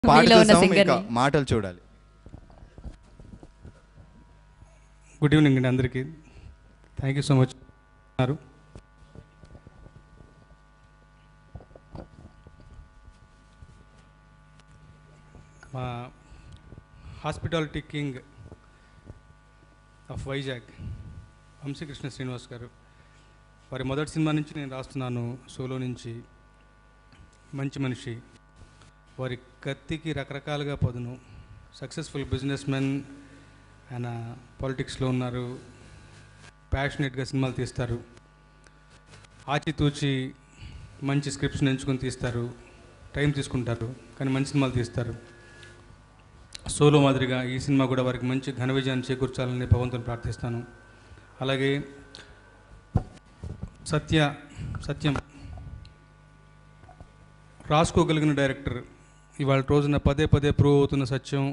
పాట మీలో ఉన్న చూసాం singer ఇంకా ని. మాటలు చూడాలి గుడ్ ఈవినింగ్ అండి అందరికీ థ్యాంక్ యూ సో మచ్ అన్నారు మా hospitality king of Vizag Vamsikrishna Srinivas garu వారి మొదటి సినిమా నుంచి నేను రాస్తున్నాను సోలో నుంచి మంచి మనిషి వారి కత్తికి రకరకాలుగా పదును సక్సెస్ఫుల్ బిజినెస్ మెన్ ఆయన పాలిటిక్స్లో ఉన్నారు ప్యాషనెట్గా సినిమాలు తీస్తారు ఆచితూచి మంచి స్క్రిప్ట్స్ని ఎంచుకొని తీస్తారు టైం తీసుకుంటారు కానీ మంచి సినిమాలు తీస్తారు సోలో మాదిరిగా ఈ సినిమా కూడా వారికి మంచి ఘన విజయాన్ని చేకూర్చాలని భగవంతుని ప్రార్థిస్తాను అలాగే సత్య సత్యం రాసుకోగలిగిన డైరెక్టర్ ఇవాళ రోజున పదే పదే ప్రూవ్ అవుతున్న సత్యం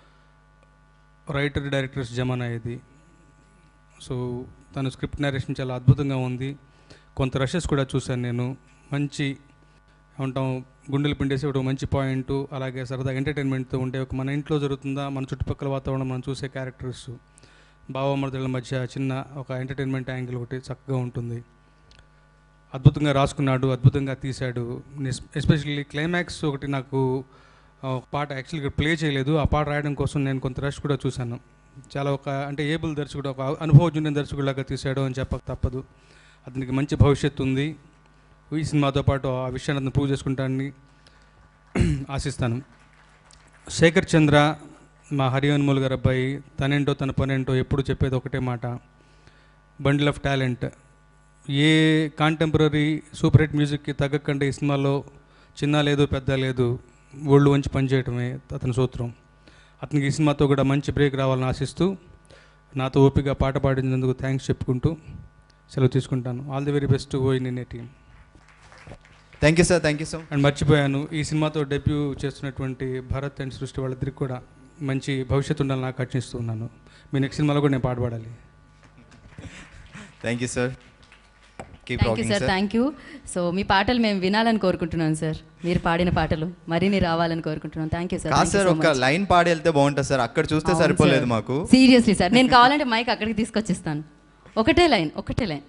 రైటర్ డైరెక్టర్స్ జమానా ఇది సో తన స్క్రిప్ట్ నరేషన్ చాలా అద్భుతంగా ఉంది కొంత రషెస్ కూడా చూశాను నేను మంచి ఉంటాం గుండెలు పిండేసి ఒక మంచి పాయింట్ అలాగే సరదాగా ఎంటర్టైన్మెంట్తో ఉండే ఒక మన ఇంట్లో జరుగుతుందా మన చుట్టుపక్కల వాతావరణం మనం చూసే క్యారెక్టర్స్ భావమర్దల మధ్య చిన్న ఒక ఎంటర్టైన్మెంట్ యాంగిల్ ఒకటి చక్కగా ఉంటుంది అద్భుతంగా రాసుకున్నాడు అద్భుతంగా తీశాడు ఎస్పెషల్లీ క్లైమాక్స్ ఒకటి నాకు ఆ, ఒక పాట యాక్చువల్గా ప్లే చేయలేదు ఆ పాట రాయడం కోసం నేను కొంత రష్ కూడా చూశాను చాలా ఒక అంటే ఏబుల్ దర్శకుడు ఒక అనుభవజన్య దర్శకుడిలాగా తీశాడు అని చెప్పక తప్పదు అతనికి మంచి భవిష్యత్తు ఉంది ఈ సినిమాతో పాటు ఆ విషయాన్ని అతను ప్రూవ్ చేసుకుంటానని ఆశిస్తాను శేఖర్ చంద్ర మా హరివన్మూల్ గారు అబ్బాయి తనేంటో తన పనేంటో ఎప్పుడు చెప్పేది ఒకటే మాట bundle of talent a contemporary super hit మ్యూజిక్కి తగ్గకుండా ఈ సినిమాలో చిన్న లేదు పెద్ద లేదు ఒళ్ళు వంచి పనిచేయటమే అతని సూత్రం అతనికి ఈ సినిమాతో కూడా మంచి బ్రేక్ రావాలని ఆశిస్తూ నాతో ఓపిక పాట పాడినందుకు థ్యాంక్స్ చెప్పుకుంటూ సెలవు తీసుకుంటాను ఆల్ ది వెరీ బెస్ట్ ఓ ఇన్ team thank you sir thank you so and మర్చిపోయాను ఈ సినిమాతో డెబ్యూ చేస్తున్నటువంటి భరత్ అండ్ సృష్టి వాళ్ళిద్దరికి కూడా మంచి భవిష్యత్తు ఉండాలని ఆకాంక్షిస్తూ ఉన్నాను మీ నెక్స్ట్ సినిమాలో కూడా నేను పాట పాడాలి thank you sir keep thank you rocking sir sir thank you so మీ పాటలు మేము వినాలని కోరుకుంటున్నాం సార్ మీరు పాడిన పాటలు మరిన్ని రావాలని కోరుకుంటున్నాం థ్యాంక్ యూ సార్ కాదు సార్ ఒక లైన్ పాడి వెళ్తే బాగుంటుంది సార్ అక్కడ చూస్తే సరిపోలేదు మాకు సీరియస్లీ సార్ నేను కావాలంటే మైక్ అక్కడికి తీసుకొచ్చిస్తాను ఒకటే లైన్ ఒకటే లైన్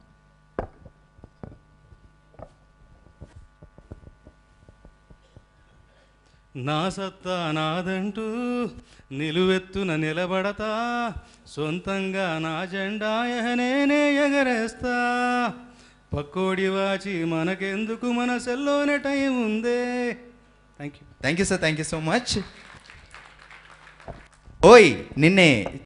నా సత్తా నాదంటూ నిలువెత్తున నిలబడతా సొంతంగా నా జెండా నేనే ఎగరేస్తా పక్కోడి వాచి మనకెందుకు మన సెల్లోనే టైం ఉందే thank you thank you sir thank you so much ఓయ్ నిన్నే